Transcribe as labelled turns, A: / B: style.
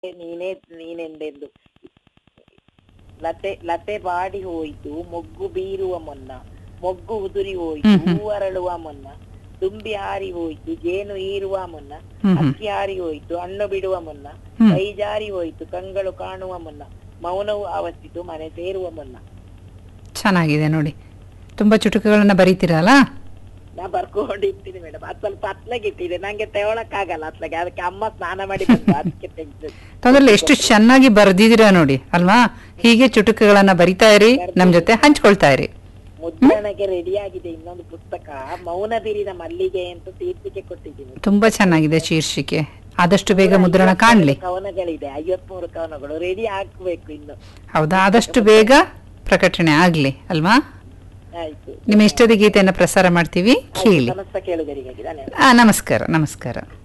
A: ನೀನೇ ನೀನೆಂದೆಂದು ಲತೆ ಲತೆ ಬಾಡಿ ಹೋಯಿತು ಮೊಗ್ಗು ಬೀರುವ ಮೊನ್ನ ಮೊಗ್ಗು ಉದುರಿ ಹೋಯಿತು
B: ಹ್ಮ್ ಹ್ಮ್.
A: ಹೂವರಳುವ ಮೊನ್ನ ತುಂಬಿ ಹಾರಿ ಹೋಯಿತು ಜೇನು ಈರುವ ಮೊನ್ನ
B: ಹ್ಮ್ ಹ್ಮ್
A: ಅಕ್ಕಿ ಹಾರಿ ಹೋಯಿತು ಹಣ್ಣು ಬಿಡುವ ಮುನ್ನ
B: ಹ್ಮ್.
A: ಕೈ ಜಾರಿ ಹೋಯಿತು ಕಂಗಳು ಕಾಣುವ ಮುನ್ನ ಮೌನವು ಆವತ್ತಿತು ಮನೆ ಸೇರುವ ಮುನ್ನ
B: ಚೆನ್ನಾಗಿದೆ ನೋಡಿ ತುಂಬಾ ಚುಟುಕುಗಳನ್ನ ಬರೀತೀರಲ್ಲ
A: ನಾ ಬರ್ಕೊಂಡಿರ್ತೀನಿ ಮೇಡಮ್ ಅದ್ ಸ್ವಲ್ಪ ಅತ್ಲಾಗೆ ಇಟ್ಟಿದೆ ನಂಗೆ ತೆಗೊಳಕ್ಕಾಗಲ್ಲ ಅತ್ಲಾಗೆ ಅದಕ್ಕೆ ಅಮ್ಮ ಸ್ನಾನ ಮಾಡಿ ಬಂದು ಅದಕ್ಕೆ ತೆಗ್ದು
B: ಅದ್ರಲ್ಲಿ ಎಷ್ಟು ಚೆನ್ನಾಗಿ ಬರೆದಿದ್ದೀರಾ ನೋಡಿ ಅಲ್ವಾ ಹೀಗೆ ಚುಟುಕುಗಳನ್ನ ಬರಿತಾ ಇರಿ ನಮ್ ಜೊತೆ ಹಂಚ್ಕೊಳ್ತಾ ಇರಿ
A: ಮುದ್ರಣಕ್ಕೆ ರೆಡಿ ಆಗಿದೆ ಇನ್ನೊಂದು ಪುಸ್ತಕ ಮೌನ ಬಿರಿದ ಮಲ್ಲಿಗೆ ಅಂತ ತೀರ್ಪಿಗೆ ಕೊಟ್ಟಿದ್ದೀನಿ
B: ತುಂಬಾ ಚೆನ್ನಾಗಿದೆ ಶೀರ್ಷಿಕೆ ಆದಷ್ಟು ಬೇಗ ಮುದ್ರಣ ಕಾಣ್ಲಿ
A: ಕವನಗಳಿದೆ ಐವತ್ಮೂರು ಕವನಗಳು ರೆಡಿ ಹಾಕ್ಬೇಕು ಇನ್ನು
B: ಹೌದಾ ಆದಷ್ಟು ಬೇಗ ಪ್ರಕಟಣೆ ಆಗ್ಲಿ ಅಲ್ವಾ
A: ಆಯ್ತು
B: ನಿಮ್ಮ ಇಷ್ಟದ ಗೀತೆಯನ್ನ ಪ್ರಸಾರ ಮಾಡ್ತೀವಿ ಕೇಳಿ
A: ಸಮಸ್ತ ಕೇಳುಗರಿಗಾಗಿ ಧನ್ಯವಾದ
B: ಆ ನಮಸ್ಕಾರ ನಮಸ್ಕಾರ